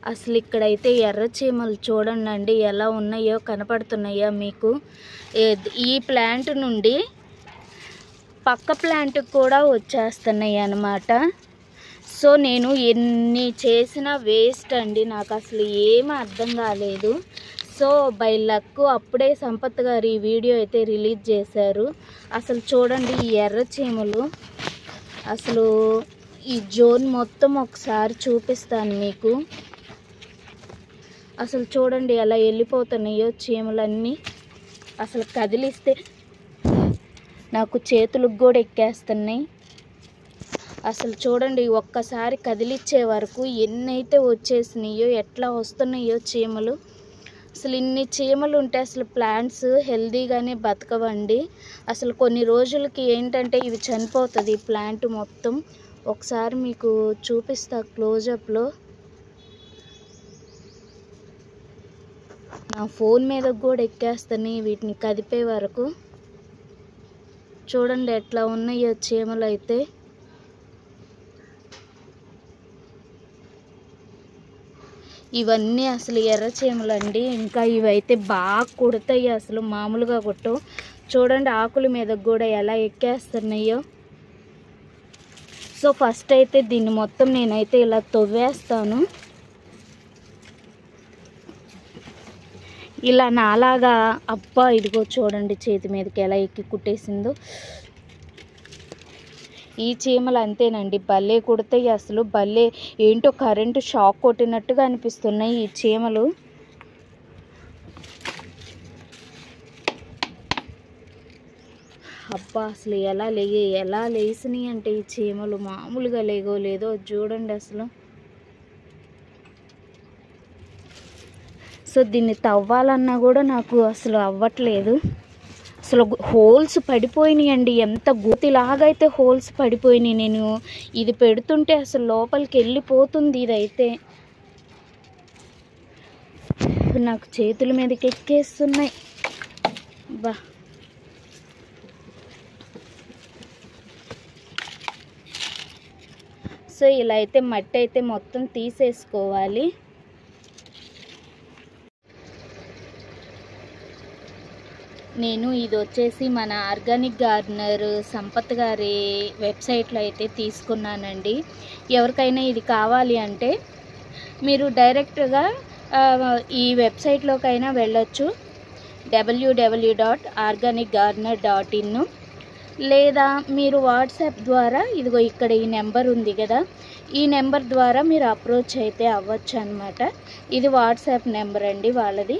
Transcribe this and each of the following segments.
అసలు ఇక్కడైతే ఎర్ర చీమలు చూడండి ఎలా ఉన్నాయో కనపడుతున్నాయో మీకు ఏ- ఈ ప్లాంట్ నుండి పక్క ప్లాంట్ కూడా వచ్చేస్తున్నాయి అన్నమాట సో నేను ఎన్ని చేసినా వేస్ట్ అండి నాకు అసలు ఏమీ అర్థం కాలేదు సో బై లక్ అప్పుడే సంపత్ గారు ఈ వీడియో అయితే రిలీజ్ చేశారు అసలు చూడండి ఈ ఎర్ర చీమలు అసలు ఈ జోన్ మొత్తం ఒకసారి చూపిస్తాను మీకు అసలు చూడండి ఎలా వెళ్ళిపోతున్నాయో చీమలన్నీ అసలు కదిలిస్తే నాకు చేతులకు కూడా ఎక్కేస్తున్నాయి అసలు చూడండి ఒక్కసారి కదిలిచ్చే వరకు ఎన్నైతే వచ్చేసినాయో ఎట్లా వస్తున్నాయో చీమలు అసలు ఇన్ని చీమలు ఉంటే అసలు ప్లాంట్స్ హెల్దీగానే బతకవండి అసలు కొన్ని రోజులకి ఏంటంటే ఇవి చనిపోతుంది ఈ ప్లాంట్ మొత్తం ఒకసారి మీకు చూపిస్తా క్లోజప్లో నా ఫోన్ మీద కూడా ఎక్కేస్తాయి వీటిని కదిపే వరకు చూడండి ఎట్లా ఉన్నాయో చీమలు అయితే ఇవన్నీ అసలు ఎర్ర చీమలు అండి ఇంకా ఇవైతే బాగా కుడతాయి అసలు మామూలుగా కొట్టు చూడండి ఆకుల మీద కూడా ఎలా ఎక్కేస్తున్నాయో సో ఫస్ట్ అయితే దీన్ని మొత్తం నేనైతే ఇలా తవ్వేస్తాను ఇలా నాలాగా అబ్బా ఇదిగో చూడండి చేతి మీదకి ఎలా ఎక్కి కుట్టేసిందో ఈ చీమలు అంతేనండి భలే కుడతాయి అసలు భలే ఏంటో కరెంటు షాక్ కొట్టినట్టుగా అనిపిస్తున్నాయి ఈ చీమలు అబ్బా అసలు ఎలా లేగే ఎలా లేసినాయి అంటే ఈ చీమలు మామూలుగా లేగో లేదో చూడండి అసలు సో దీన్ని తవ్వాలన్నా కూడా నాకు అసలు అవ్వట్లేదు అసలు హోల్స్ పడిపోయినాయండి ఎంత గోతిలాగైతే హోల్స్ పడిపోయినాయి నేను ఇది పెడుతుంటే అసలు లోపలికి వెళ్ళిపోతుంది ఇదైతే నాకు చేతుల మీదకి ఎక్కేస్తున్నాయి బా సో ఇలా అయితే మట్టి అయితే మొత్తం తీసేసుకోవాలి నేను ఇది వచ్చేసి మన ఆర్గానిక్ గార్డెనర్ సంపత్ గారి వెబ్సైట్లో అయితే తీసుకున్నానండి ఎవరికైనా ఇది కావాలి అంటే మీరు డైరెక్ట్గా ఆ, ఈ వెబ్సైట్లోకైనా వెళ్ళొచ్చు W W dot organic gardener dot in లేదా మీరు వాట్సాప్ ద్వారా ఇదిగో ఇక్కడ ఈ నెంబర్ ఉంది కదా ఈ నెంబర్ ద్వారా మీరు అప్రోచ్ అయితే అవ్వచ్చు అనమాట ఇది వాట్సాప్ నెంబర్ అండి వాళ్ళది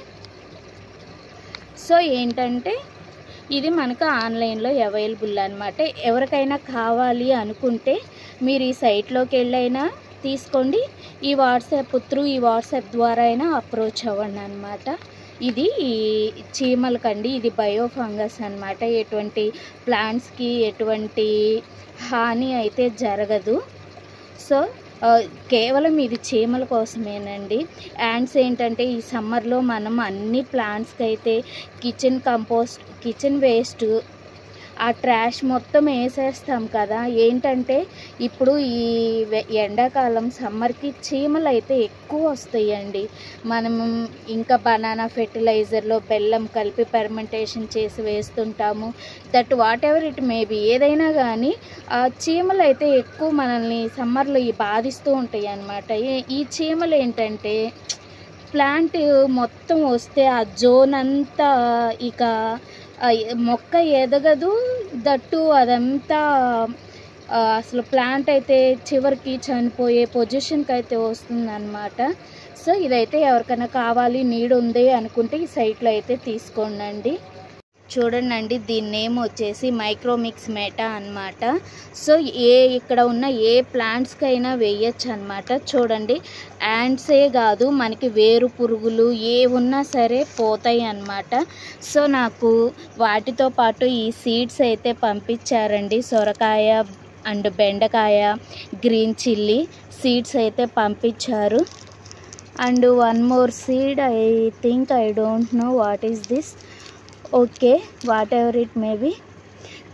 సో ఏంటంటే ఇది మనకు ఆన్లైన్లో అవైలబుల్ అనమాట ఎవరికైనా కావాలి అనుకుంటే మీరు ఈ సైట్లోకి వెళ్ళైనా తీసుకోండి ఈ వాట్సాప్ త్రూ ఈ వాట్సాప్ ద్వారా అయినా అప్రోచ్ అవ్వండి అనమాట ఇది ఈ చీమలకండి ఇది బయో ఫంగస్ అనమాట ఎటువంటి ప్లాంట్స్కి ఎటువంటి హాని అయితే జరగదు సో ఆ, కేవలం ఇది చీమల కోసమేనండి యాండ్స్ ఏంటంటే ఈ సమ్మర్లో మనం అన్ని ప్లాంట్స్కి అయితే కిచెన్ కంపోస్ట్ కిచెన్ వేస్ట్ ఆ ట్రాష్ మొత్తం వేసేస్తాం కదా ఏంటంటే ఇప్పుడు ఈ వె- ఎండాకాలం సమ్మర్కి చీమలు అయితే ఎక్కువ వస్తాయండి మనం ఇంకా బనానా ఫెర్టిలైజర్లో బెల్లం కలిపి ఫెర్మెంటేషన్ చేసి వేస్తుంటాము that whatever it maybe ఏదైనా కానీ ఆ చీమలు అయితే ఎక్కువ మనల్ని సమ్మర్లో ఈ బాధిస్తూ ఉంటాయి అన్నమాట ఈ- ఈ చీమలు ఏంటంటే ప్లాంట్ మొత్తం వస్తే ఆ జోన్ అంతా ఇక ఆ మొక్క ఎదగదు దట్టు అదంతా ఆ, అసలు ప్లాంట్ అయితే చివరికి చనిపోయే పొజిషన్కి అయితే వస్తుందన్నమాట సో ఇదైతే ఎవరికైనా కావాలి నీడ్ ఉంది అనుకుంటే ఈ సైట్లో అయితే తీసుకోండి చూడండి అండి దీని నేమ్ వచ్చేసి మైక్రోమిక్స్ మేటా అన్నమాట సో ఏ ఇక్కడ ఉన్న ఏ ప్లాంట్స్కైనా వేయచ్చు అనమాట చూడండి యాండ్సే కాదు మనకి వేరు పురుగులు ఏ ఉన్నా సరే పోతాయి అన్నమాట సో నాకు వాటితో పాటు ఈ సీడ్స్ అయితే పంపించారండి సొరకాయ అండ్ బెండకాయ గ్రీన్ చిల్లీ సీడ్స్ అయితే పంపించారు and one more seed I think I don't know what is this okay whatever it may be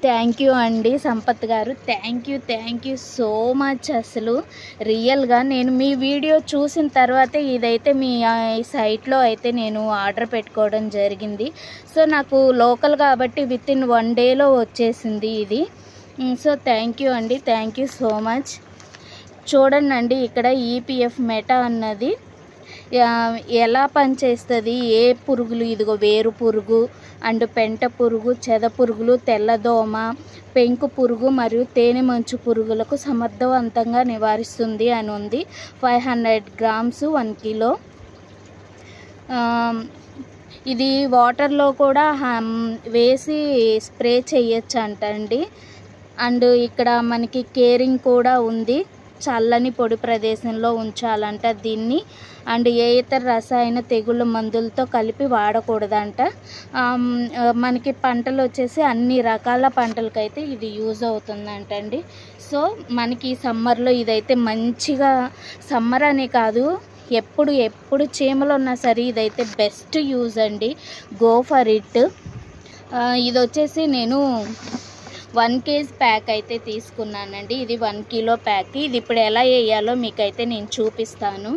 thank you అండి సంపత్ గారు thank you thank you so much అసలు రియల్గా నేను మీ వీడియో చూసిన తర్వాతే ఇదైతే మీ ఆ, ఈ సైట్లో అయితే నేను ఆర్డర్ పెట్టుకోవడం జరిగింది సో నాకు లోకల్ కాబట్టి విత్ ఇన్ వన్ డేలో వచ్చేసింది ఇది ఉమ్, సో థ్యాంక్ యూ అండి థ్యాంక్ యూ సో మచ్ చూడండి అండి ఇక్కడ ఈపీఎఫ్ మెటా అన్నది ఆ, ఎలా పనిచేస్తుంది ఏ పురుగులు ఇదిగో వేరు పురుగు అండ్ పెంట పురుగు చెద పురుగులు తెల్లదోమ పెంకు పురుగు మరియు తేనె మంచు పురుగులకు సమర్థవంతంగా నివారిస్తుంది అని ఉంది five hundred grams one kilo ఆ, ఇది వాటర్లో కూడా హమ్, వేసి స్ప్రే చేయొచ్చు అంట అండి అండ్ ఇక్కడ మనకి కేరింగ్ కూడా ఉంది చల్లని పొడి ప్రదేశంలో ఉంచాలంట దీన్ని అండ్ ఏ ఇతర రసాయన తెగుళ్ళ మందులతో కలిపి వాడకూడదంట ఆమ్, ఆ, మనకి పంటలు వచ్చేసి అన్ని రకాల పంటలకైతే ఇది యూజ్ అవుతుందంట అండి సో మనకి ఈ సమ్మర్లో ఇదైతే మంచిగా సమ్మర్ అనే కాదు ఎప్పుడు ఎప్పుడు చీమలు ఉన్నా సరే ఇదైతే బెస్ట్ యూజ్ అండి గో ఫర్ ఇట్ ఇది వచ్చేసి నేను వన్ కేజీ ప్యాక్ అయితే తీసుకున్నానండి ఇది వన్ కిలో ప్యాక్ ఇది ఇప్పుడు ఎలా వేయాలో మీకైతే నేను చూపిస్తాను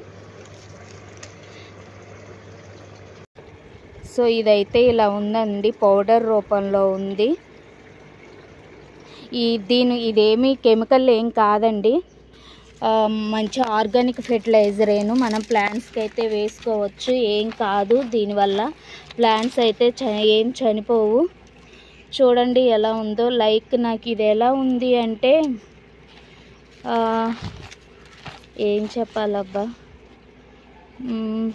సో ఇదైతే ఇలా ఉందండి పౌడర్ రూపంలో ఉంది ఈ దీని ఇదేమి కెమికల్ ఏం కాదండి ఆ, మంచి ఆర్గానిక్ ఫెర్టిలైజరేను మనం ప్లాంట్స్కి అయితే వేసుకోవచ్చు ఏం కాదు దీనివల్ల ప్లాంట్స్ అయితే చ ఏం చనిపోవు చూడండి ఎలా ఉందో లైక్ నాకు ఇది ఎలా ఉంది అంటే ఆ, ఏం చెప్పాలబ్బా మ్మ్.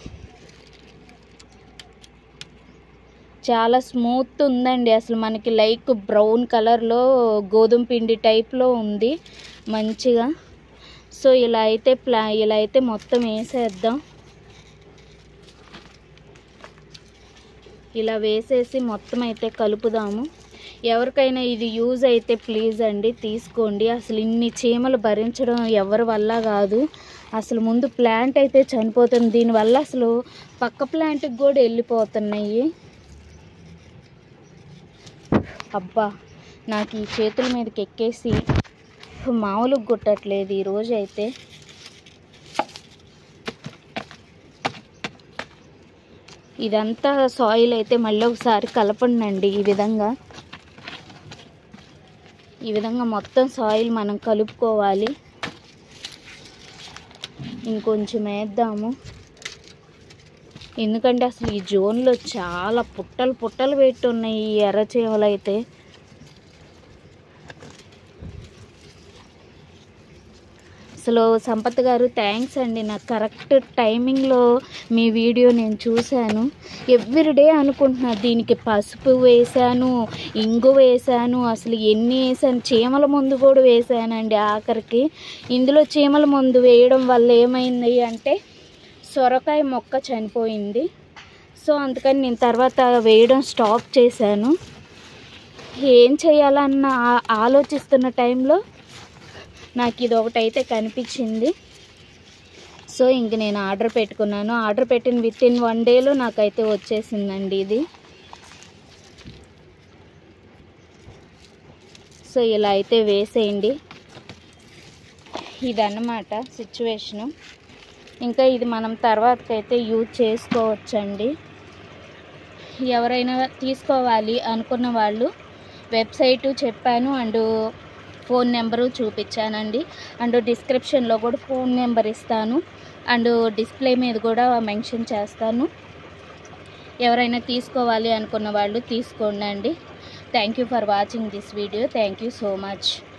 చాలా స్మూత్ ఉందండి అసలు మనకి లైక్ బ్రౌన్ కలర్లో గోధుమ పిండి టైప్లో ఉంది మంచిగా సో ఇలా అయితే ప్లా ఇలా అయితే మొత్తం వేసేద్దాం ఇలా వేసేసి మొత్తం అయితే కలుపుదాము ఎవరికైనా ఇది యూజ్ అయితే ప్లీజ్ అండి తీసుకోండి అసలు ఇన్ని చీమలు భరించడం ఎవరి వల్ల కాదు అసలు ముందు ప్లాంట్ అయితే చనిపోతుంది దీనివల్ల అసలు పక్క ప్లాంట్కి కూడా వెళ్ళిపోతున్నాయి అబ్బా నాకు ఈ చేతుల మీదకి ఎక్కేసి మామూలుగా గుట్టట్లేదు ఈరోజు అయితే ఇదంతా సాయిల్ అయితే మళ్ళీ ఒకసారి కలపండి ఈ విధంగా ఈ విధంగా మొత్తం సాయిల్ మనం కలుపుకోవాలి ఇంకొంచెం వేద్దాము ఎందుకంటే అసలు ఈ జోన్లో చాలా పుట్టలు పుట్టలు పెట్టి ఉన్నాయి ఈ ఎర్ర చీమలు అయితే అసలు సంపత్ గారు థ్యాంక్స్ అండి నాకు కరెక్ట్ టైమింగ్లో మీ వీడియో నేను చూశాను ఎవ్రీడే అనుకుంటున్నా దీనికి పసుపు వేశాను ఇంగు వేశాను అసలు ఎన్ని వేసాను చీమల మందు కూడా వేశానండి ఆఖరికి ఇందులో చీమల మందు వేయడం వల్ల ఏమైంది అంటే సొరకాయ మొక్క చనిపోయింది సో అందుకని నేను తర్వాత వేయడం స్టాప్ చేశాను ఏం చేయాలన్న ఆ- ఆలోచిస్తున్న టైంలో నాకు ఇది ఒకటైతే కనిపించింది సో ఇంక నేను ఆర్డర్ పెట్టుకున్నాను ఆర్డర్ పెట్టిన విత్ ఇన్ వన్ డేలో నాకైతే వచ్చేసిందండి ఇది సో ఇలా అయితే వేసేయండి ఇదన్నమాట సిచ్యువేషను ఇంకా ఇది మనం తర్వాతకైతే యూజ్ చేసుకోవచ్చండి ఎవరైనా తీసుకోవాలి అనుకున్న వాళ్ళు వెబ్సైటు చెప్పాను అండ్ ఫోన్ నెంబరు చూపించానండి అండ్ డిస్క్రిప్షన్లో కూడా ఫోన్ నెంబర్ ఇస్తాను అండ్ డిస్ప్లే మీద కూడా మెన్షన్ చేస్తాను ఎవరైనా తీసుకోవాలి అనుకున్న వాళ్ళు తీసుకోండి అండి thank you for watching this video thank you so much